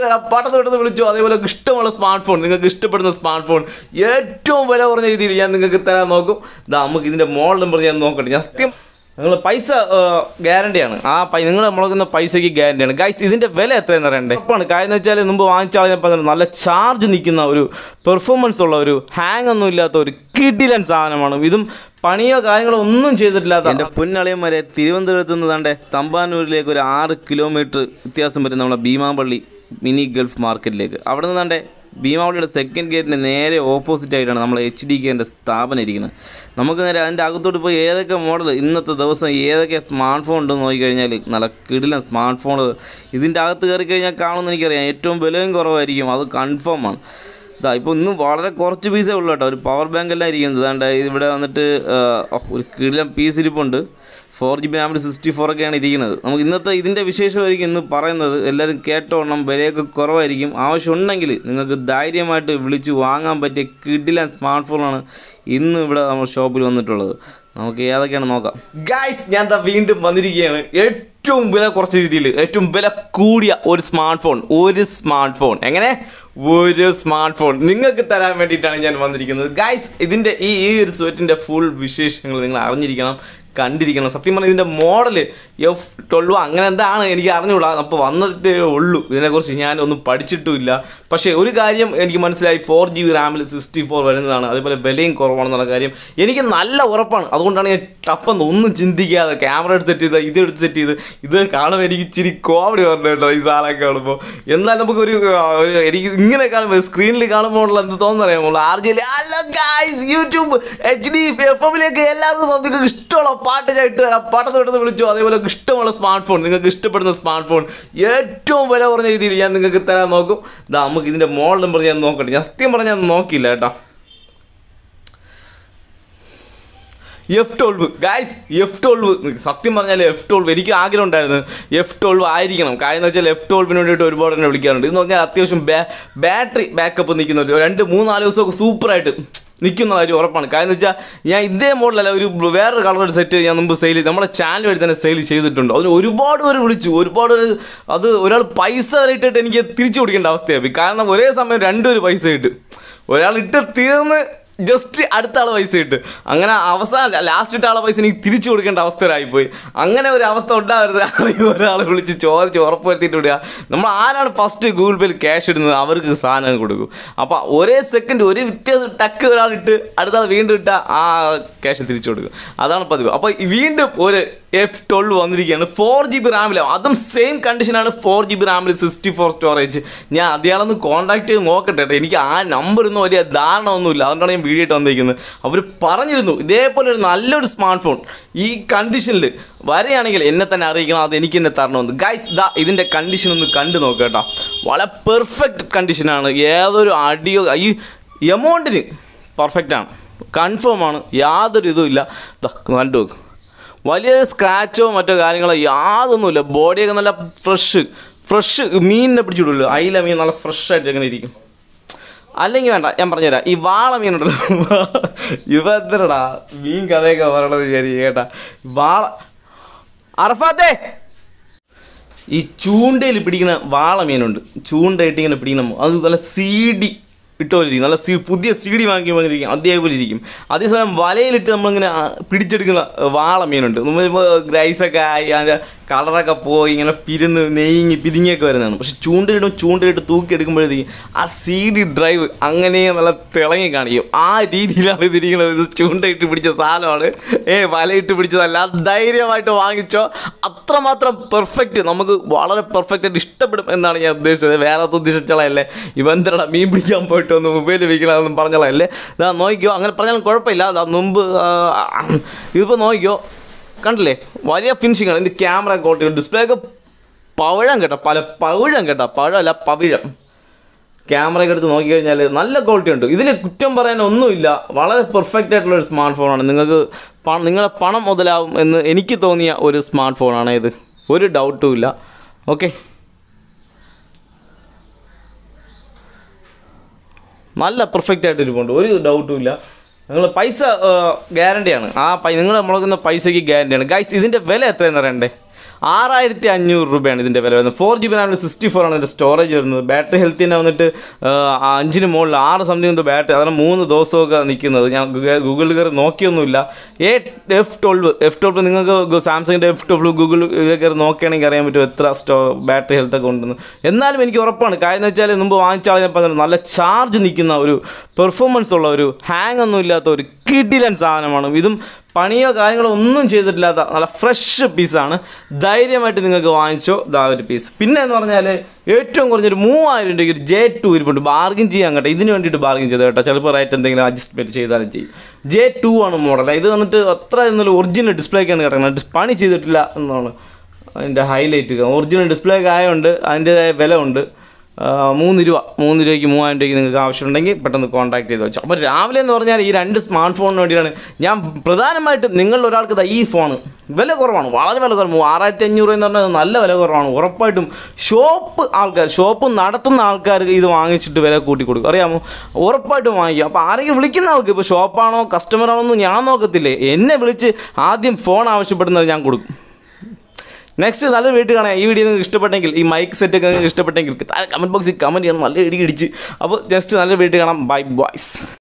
തരാം പട്ടത്ത് പെട്ടെന്ന് വിളിച്ചോ അതേപോലെ ഇഷ്ടമുള്ള സ്മാർട്ട് ഫോൺ നിങ്ങൾക്ക് ഇഷ്ടപ്പെടുന്ന സ്മാർട്ട് ഫോൺ ഏറ്റവും വില കുറഞ്ഞ രീതിയിൽ ഞാൻ നിങ്ങൾക്ക് തരാൻ നോക്കും ഇതാ നമുക്ക് ഇതിൻ്റെ മോഡൽ നമ്പർ ഞാൻ നോക്കട്ടെ ഞാൻ സത്യം നിങ്ങൾ പൈസ ഗ്യാരണ്ടിയാണ് ആ പൈ നിങ്ങൾ മുളകുന്ന പൈസയ്ക്ക് ഗ്യാരണ്ടിയാണ് ഗൈസ് ഇതിൻ്റെ വില എത്രയെന്ന് അറിയണ്ടേ ഉറപ്പാണ് കാര്യം എന്ന് വെച്ചാൽ മുമ്പ് വാങ്ങിച്ചാൽ ഞാൻ പറഞ്ഞത് നല്ല ചാർജ് നിൽക്കുന്ന ഒരു പെർഫോമൻസ് ഉള്ള ഒരു ഹാങ് ഒന്നും ഇല്ലാത്ത ഒരു കിഡിലൻ സാധനമാണ് ഇതും പണിയോ കാര്യങ്ങളോ ഒന്നും ചെയ്തിട്ടില്ലാത്ത എൻ്റെ പൊന്നളിയന്മാരെ തിരുവനന്തപുരത്ത് നിന്ന് തൻ്റെ തമ്പാനൂരിലേക്ക് ഒരു ആറ് കിലോമീറ്റർ വ്യത്യാസം വരും നമ്മുടെ ഭീമാപള്ളി മിനി ഗൾഫ് മാർക്കറ്റിലേക്ക് അവിടെ നിന്ന് തൻ്റെ ഭീമാവളിയുടെ സെക്കൻഡ് ഗേറ്റിന് നേരെ ഓപ്പോസിറ്റ് ആയിട്ടാണ് നമ്മൾ എച്ച് ഡി കെൻ്റെ സ്ഥാപനം ഇരിക്കുന്നത് നമുക്ക് നേരെ അതിൻ്റെ അകത്തോട്ട് പോയി ഏതൊക്കെ മോഡൽ ഇന്നത്തെ ദിവസം ഏതൊക്കെ സ്മാർട്ട് ഫോൺ ഉണ്ടെന്ന് നോക്കിക്കഴിഞ്ഞാൽ നല്ല കിടിലൻ സ്മാർട്ട് ഫോൺ ഇതിൻ്റെ അകത്ത് കയറി കഴിഞ്ഞാൽ കാണുമെന്ന് എനിക്കറിയാം ഏറ്റവും വിലയും കുറവായിരിക്കും അത് കൺഫേം ആണ് ഇതാ ഇപ്പോൾ ഇന്നും വളരെ കുറച്ച് പീസേ ഉള്ളൂ കേട്ടോ ഒരു പവർ ബാങ്ക് എല്ലാം ഇരിക്കുന്നത് ഇതാണ്ട് ഇവിടെ വന്നിട്ട് ആ, ഓ, ഒരു കിടിലൻ പീസ് ഇരിപ്പുണ്ട് ഫോർ ജി ബി റാമിൽ സിക്സ്റ്റി ഫോർ ഒക്കെയാണ് ഇരിക്കുന്നത് നമുക്ക് ഇന്നത്തെ ഇതിൻ്റെ വിശേഷമായിരിക്കും ഇന്ന് പറയുന്നത് എല്ലാവരും കേട്ടോണം വിലയൊക്കെ കുറവായിരിക്കും ആവശ്യമുണ്ടെങ്കിൽ നിങ്ങൾക്ക് ധൈര്യമായിട്ട് വിളിച്ച് വാങ്ങാൻ പറ്റിയ കിഡിലൻ സ്മാർട്ട് ഫോണാണ് ഇന്ന് ഇവിടെ നമ്മൾ ഷോപ്പിൽ വന്നിട്ടുള്ളത് നമുക്ക് ഏതൊക്കെയാണ് നോക്കാം ഗായ്സ് ഞാൻ ദാ വീണ്ടും വന്നിരിക്കുകയാണ് ഏറ്റവും വില കുറച്ച രീതിയിൽ ഏറ്റവും വില കൂടിയ ഒരു സ്മാർട്ട് ഫോൺ ഒരു സ്മാർട്ട് ഫോൺ എങ്ങനെ ഒരു സ്മാർട്ട് ഫോൺ നിങ്ങൾക്ക് തരാൻ വേണ്ടിയിട്ടാണ് ഞാൻ വന്നിരിക്കുന്നത് ഗായ്സ് ഇതിൻ്റെ ഈ ഈ ഒരു സ്വെറ്റിൻ്റെ ഫുൾ വിശേഷങ്ങൾ നിങ്ങൾ അറിഞ്ഞിരിക്കണം കണ്ടിരിക്കണം സത്യം പറഞ്ഞാൽ ഇതിൻ്റെ മോഡൽ എഫ് ട്വൽവ് അങ്ങനെ എന്താണ് എനിക്ക് അറിഞ്ഞുകൂടാ അപ്പോൾ വന്നിട്ടേ ഉള്ളൂ ഇതിനെക്കുറിച്ച് ഞാൻ ഒന്നും പഠിച്ചിട്ടുമില്ല പക്ഷേ ഒരു കാര്യം എനിക്ക് മനസ്സിലായി ഫോർ ജി ബി റാമിൽ സിക്സ്റ്റി ഫോർ വരുന്നതാണ് അതേപോലെ വിലയും കുറവാണെന്നുള്ള കാര്യം എനിക്ക് നല്ല ഉറപ്പാണ് അതുകൊണ്ടാണ് ഞാൻ ടപ്പെന്ന് ഒന്നും ചിന്തിക്കാതെ ക്യാമറ എടുത്ത് സെറ്റ് ചെയ്ത് ഇത് എടുത്ത് സെറ്റ് ചെയ്ത് ഇത് കാണുമ്പോൾ എനിക്ക് ഇച്ചിരി കോമഡി പറഞ്ഞു കേട്ടോ ഈ സാധനം കാണുമ്പോൾ എന്നാൽ നമുക്ക് ഒരു ആ, ഒരു എനിക്ക് ഇങ്ങനെ കാണുമ്പോൾ സ്ക്രീനിൽ കാണുമ്പോൾ ഉള്ള എന്ത് തോന്നുന്നറിയാമോ R G hello guys YouTube H D F എമ്മിലേക്ക് എല്ലാവർക്കും നിങ്ങൾക്ക് ഇഷ്ടമുള്ള പാട്ട് ഞാൻ ഇട്ട് തരാം പാട്ടത്ത് പെട്ടെന്ന് വിളിച്ചോ അതേപോലെ ഇഷ്ടമുള്ള സ്മാർട്ട് ഫോൺ നിങ്ങൾക്ക് ഇഷ്ടപ്പെടുന്ന സ്മാർട്ട് ഫോൺ ഏറ്റവും വില കുറഞ്ഞ രീതിയിൽ ഞാൻ നിങ്ങൾക്ക് തരാൻ നോക്കും ഇതാ നമുക്ക് ഇതിൻ്റെ മോഡൽ നമ്പർ ഞാൻ നോക്കട്ടെ ഞാൻ സത്യം പറഞ്ഞാൽ ഞാൻ നോക്കിയില്ല കേട്ടോ F twelve guys F twelve സത്യം പറഞ്ഞാൽ എഫ് ട്വൽവ് എനിക്ക് ആഗ്രഹം ഉണ്ടായിരുന്നു എഫ് ട്വൽവ് ആയിരിക്കണം കാര്യം എന്ന് വെച്ചാൽ എഫ് ട്വൽവിന് വേണ്ടിയിട്ട് ഒരുപാട് എന്നെ വിളിക്കാറുണ്ട് ഇതെന്ന് പറഞ്ഞാൽ അത്യാവശ്യം ബാ ബാറ്ററി ബാക്കപ്പ് നിൽക്കുന്ന ഒരു രണ്ട് മൂന്നാല് ദിവസമൊക്കെ സൂപ്പറായിട്ട് നിൽക്കുന്ന കാര്യം ഉറപ്പാണ് കാര്യം എന്ന് വെച്ചാൽ ഞാൻ ഇതേ മോഡലല്ല ഒരു വേറൊരു കളർ സെറ്റ് ഞാൻ മുമ്പ് സെയിൽ നമ്മുടെ ചാനൽ വഴി തന്നെ സെയിൽ ചെയ്തിട്ടുണ്ട് അതിന് ഒരുപാട് പേര് വിളിച്ചു ഒരുപാട് പേര് അത് ഒരാൾ പൈസ വരെ ഇട്ടിട്ട് എനിക്ക് തിരിച്ചു കൊടുക്കേണ്ട അവസ്ഥയായി കാരണം ഒരേ സമയം രണ്ടുപേര് പൈസ ഇട്ട് ഒരാൾ ഇട്ട് തീർന്ന് ജസ്റ്റ് അടുത്ത ആളെ പൈസ ഇട്ട് അങ്ങനെ അവസാനം ലാസ്റ്റ് ഇട്ട ആളെ പൈസ എനിക്ക് തിരിച്ചു കൊടുക്കേണ്ട അവസ്ഥയിലായിപ്പോയി അങ്ങനെ ഒരു അവസ്ഥ ഉണ്ടാവരുത് ആരെയും ഒരാളെ വിളിച്ച് ചോദിച്ച് ഉറപ്പ് വരുത്തിയിട്ട് വിടുക നമ്മൾ ആരാണ് ഫസ്റ്റ് ഗൂഗിൾ പേയിൽ ക്യാഷ് ഇടുന്നത് അവർക്ക് സാധനം കൊടുക്കും അപ്പോൾ ഒരേ സെക്കൻഡ് ഒരു വ്യത്യാസം ടക്ക് ഒരാൾ ഇട്ട് അടുത്ത ആൾ വീണ്ടും ഇട്ട ആ ക്യാഷ് തിരിച്ചു കൊടുക്കും അതാണ് പതിവ് അപ്പോൾ വീണ്ടും ഒരു എഫ് ട്വൽവ് വന്നിരിക്കുകയാണ് ഫോർ ജി ബി റാമിൽ അതും സെയിം കണ്ടീഷനാണ് ഫോർ ജി ബി റാമിൽ സിക്സ്റ്റി ഫോർ സ്റ്റോറേജ് ഞാൻ അയാളൊന്ന് കോൺടാക്ട് ചെയ്ത് നോക്കട്ടെ കേട്ടോ എനിക്ക് ആ നമ്പർ ഒന്നും വലിയ ധാരണ ഒന്നുമില്ല അതുകൊണ്ടാണ് ഞാൻ വീഡിയോ ഇട്ട് വന്നിരിക്കുന്നത് അവർ പറഞ്ഞിരുന്നു ഇതേപോലെ ഒരു നല്ലൊരു സ്മാർട്ട് ഫോൺ ഈ കണ്ടീഷനിൽ വരെയാണെങ്കിൽ എന്നെ തന്നെ അറിയിക്കണം അത് എനിക്ക് തന്നെ തരണമെന്ന് ഗൈസ് ദാ ഇതിൻ്റെ കണ്ടീഷൻ ഒന്ന് കണ്ടു നോക്കുക കേട്ടോ വളരെ പെർഫെക്റ്റ് കണ്ടീഷനാണ് ഏതൊരു അടിയോ ഈ എമൗണ്ടിന് പെർഫെക്റ്റാണ് കൺഫേം ആണ് യാതൊരു ഇതും ഇല്ല ദാ കണ്ടു നോക്ക് വലിയൊരു സ്ക്രാച്ചോ മറ്റോ കാര്യങ്ങളോ യാതൊന്നുമില്ല ബോഡിയൊക്കെ നല്ല ഫ്രഷ് ഫ്രഷ് മീനിനെ പിടിച്ചിടുമല്ലോ അയില മീൻ നല്ല ഫ്രഷ് ആയിട്ട് എങ്ങനെ ഇരിക്കും അല്ലെങ്കിൽ വേണ്ട ഞാൻ പറഞ്ഞുതരാം ഈ വാള മീനുണ്ടല്ലോ ഇവ എന്തരടാ മീൻ കഥയൊക്കെ പറയണത് ശരി കേട്ടാ വാള അറഫാത്തേ ഈ ചൂണ്ടയിൽ പിടിക്കുന്ന വാള മീനുണ്ട് ചൂണ്ടയിട്ട് ഇങ്ങനെ പിടിക്കണം അത് നല്ല സീഡി ഇട്ടുപോലിരിക്കും നല്ല സീ പുതിയ സീഡി വാങ്ങി വാങ്ങിയിരിക്കും അതേപോലെ ഇരിക്കും അതേസമയം വലയിലിട്ട് നമ്മളിങ്ങനെ ആ, പിടിച്ചെടുക്കുന്ന വാള മീനുണ്ട് നമ്മൾ ഗ്രൈസൊക്കെ ആയി അതിൻ്റെ കളറൊക്കെ പോയി ഇങ്ങനെ പിരിന്ന് നെയ്ങ്ങി പിരിങ്ങിയൊക്കെ വരുന്നതാണ് പക്ഷെ ചൂണ്ടയിടും ചൂണ്ടയിട്ട് തൂക്കിയെടുക്കുമ്പോഴത്തേക്കും ആ സീഡി ഡ്രൈവ് അങ്ങനെ നല്ല തിളങ്ങി കാണിക്കും ആ രീതിയിലാണ് ഇതിരിക്കുന്നത് ഇത് ചൂണ്ടയിട്ട് പിടിച്ച സാധനമാണ് ഏ വലയിട്ട് പിടിച്ചതല്ല ധൈര്യമായിട്ട് വാങ്ങിച്ചോ അത്രമാത്രം പെർഫെക്റ്റ് നമുക്ക് വളരെ പെർഫെക്റ്റ് ആയിട്ട് ഇഷ്ടപ്പെടും എന്നാണ് ഞാൻ ഉദ്ദേശിച്ചത് വേറെ ഒന്നും ഉദ്ദേശിച്ചോളല്ലേ ഇവന്തരട മീൻ പിടിക്കാൻ പോയിട്ട് ഒന്ന് മൊബൈൽ വിൽക്കണമെന്നും പറഞ്ഞോളല്ലേ ഇതാ നോക്കിക്കോ അങ്ങനെ പറഞ്ഞാലും കുഴപ്പമില്ല അതാ മുമ്പ് ആ, ഇതിപ്പോൾ നോക്കിക്കോ കണ്ടില്ലേ വലിയ ഫിനിഷിംഗ് ആണ് ഇതിൻ്റെ ക്യാമറ ക്വാളിറ്റി ഡിസ്പ്ലേ ഒക്കെ പവിഴം കേട്ടോ പല പവിഴം കേട്ടോ പഴമല്ല പവിഴം ക്യാമറ ഒക്കെ എടുത്ത് നോക്കിക്കഴിഞ്ഞാൽ നല്ല ക്വാളിറ്റി ഉണ്ട് ഇതിൽ കുറ്റം പറയാൻ ഒന്നുമില്ല വളരെ പെർഫെക്റ്റ് ആയിട്ടുള്ള ഒരു സ്മാർട്ട് ഫോണാണ് നിങ്ങൾക്ക് പണം നിങ്ങളുടെ പണം മുതലാവും എന്ന് എനിക്ക് തോന്നിയ ഒരു സ്മാർട്ട് ഫോണാണ് ഇത് ഒരു ഡൗട്ടും ഇല്ല ഓക്കെ നല്ല പെർഫെക്റ്റ് ആയിട്ട് ഇരിപ്പുണ്ട് ഒരു ഡൗട്ടും ഇല്ല നിങ്ങൾ പൈസ ഗ്യാരണ്ടിയാണ് ആ പൈ നിങ്ങൾ മുളകുന്ന പൈസയ്ക്ക് ഗ്യാരണ്ടിയാണ് ഗൈസ് ഇതിൻ്റെ വില എത്രയെന്ന് അറിയണ്ടേ ആറായിരത്തി അഞ്ഞൂറ് രൂപയാണ് ഇതിൻ്റെ വില വരുന്നത് ഫോർ ജി ബി റാമിൽ സിക്സ്റ്റി ഫോർ ആണ് ഇതിൻ്റെ സ്റ്റോറേജ് വരുന്നത് ബാറ്ററി ഹെൽത്തിൻ്റെ വന്നിട്ട് ആ, അഞ്ചിന് മുകളിൽ ആറ് സംതിങ് എന്തോ ബാറ്ററി അതാണ് മൂന്ന് ദിവസമൊക്കെ നിൽക്കുന്നത് ഞാൻ ഗൂഗ- ഗൂഗിളിൽ കയറി നോക്കിയൊന്നുമില്ല A F twelve F twelve നിങ്ങൾക്ക് സാംസങ്ങിൻ്റെ എഫ് ട്വൽവ് ഗൂഗിൾ ഇതിൽ കയറി നോക്കുകയാണെങ്കിൽ അറിയാൻ പറ്റും എത്ര സ്റ്റോ ബാറ്ററി ഹെൽത്ത് ഒക്കെ ഉണ്ടെന്ന് എന്നാലും എനിക്ക് ഉറപ്പാണ് കാര്യം എന്ന് വെച്ചാൽ മുമ്പ് വാങ്ങിച്ച ആൾ ഞാൻ പറഞ്ഞത് നല്ല ചാർജ് നിൽക്കുന്ന ഒരു പെർഫോമൻസ് ഉള്ള ഒരു ഹാങ് ഒന്നും ഇല്ലാത്ത ഒരു കിഡിലൻ സാധനമാണ് ഇതും പണിയോ കാര്യങ്ങളോ ഒന്നും ചെയ്തിട്ടില്ലാത്ത നല്ല ഫ്രഷ് പീസാണ് ധൈര്യമായിട്ട് നിങ്ങൾക്ക് വാങ്ങിച്ചോ ഇതാ ഒരു പീസ് പിന്നെ എന്ന് പറഞ്ഞാൽ ഏറ്റവും കുറഞ്ഞൊരു മൂവായിരം രൂപയ്ക്ക് ഒരു ജെ ടു ഇരിപ്പുണ്ട് ബാർഗിൻ ചെയ്യാൻ കേട്ടോ ഇതിന് വേണ്ടിയിട്ട് ബാർഗിൻ ചെയ്ത് കേട്ടോ ചിലപ്പോൾ റേറ്റ് എന്തെങ്കിലും അഡ്ജസ്റ്റ്മെൻറ്റ് ചെയ്താലും ചെയ്യും ജെ ടു ആണ് മോഡൽ ഇത് വന്നിട്ട് അത്ര എന്നൊരു ഒറിജിനൽ ഡിസ്പ്ലേക്കാണ് കിടക്കുന്നത് പണി ചെയ്തിട്ടില്ല എന്നാണ് അതിൻ്റെ ഹൈലൈറ്റ് ഒറിജിനൽ ഡിസ്പ്ലേ ഒക്കെ ആയതുകൊണ്ട് അതിൻ്റെതായ വില ഉണ്ട് ആ, മൂന്ന് രൂപ മൂന്ന് രൂപയ്ക്ക് മൂവായിരം രൂപയ്ക്ക് നിങ്ങൾക്ക് ആവശ്യമുണ്ടെങ്കിൽ പെട്ടെന്ന് കോൺടാക്ട് ചെയ്ത് വെച്ചു അപ്പോൾ രാവിലെ എന്ന് പറഞ്ഞാൽ ഈ രണ്ട് സ്മാർട്ട് ഫോണിന് വേണ്ടിയാണ് ഞാൻ പ്രധാനമായിട്ടും നിങ്ങളിൽ ഒരാൾക്ക് ദാ ഈ ഫോൺ വില കുറവാണ് വളരെ വില കുറവ് ആറായിരത്തി അഞ്ഞൂറ് എന്ന് പറഞ്ഞാൽ നല്ല വില കുറവാണ് ഉറപ്പായിട്ടും ഷോപ്പ് ആൾക്കാർ ഷോപ്പ് നടത്തുന്ന ആൾക്കാർക്ക് ഇത് വാങ്ങിച്ചിട്ട് വില കൂട്ടി കൊടുക്കും അറിയാമോ ഉറപ്പായിട്ടും വാങ്ങിക്കും അപ്പോൾ ആരെങ്കിലും വിളിക്കുന്ന ആൾക്ക് ഇപ്പോൾ ഷോപ്പാണോ കസ്റ്റമർ ആണോ എന്ന് ഞാൻ നോക്കത്തില്ലേ എന്നെ വിളിച്ച് ആദ്യം ഫോൺ ആവശ്യപ്പെടുന്നത് ഞാൻ കൊടുക്കും നെക്സ്റ്റ് നല്ല വീട്ടിൽ കാണാം ഈ വീഡിയോ നിങ്ങൾക്ക് ഇഷ്ടപ്പെട്ടെങ്കിൽ ഈ മൈക്ക് സെറ്റ് ഒക്കെ നിങ്ങൾക്ക് ഇഷ്ടപ്പെട്ടെങ്കിൽ താഴെ കമൻറ്റ് ബോക്സിൽ കമൻറ്റ് ചെയ്യണം നല്ല ഇടി ഇടിച്ച് അപ്പോൾ ജസ്റ്റ് നല്ല വീട്ടിൽ കാണാം ബൈ ബോയ്സ്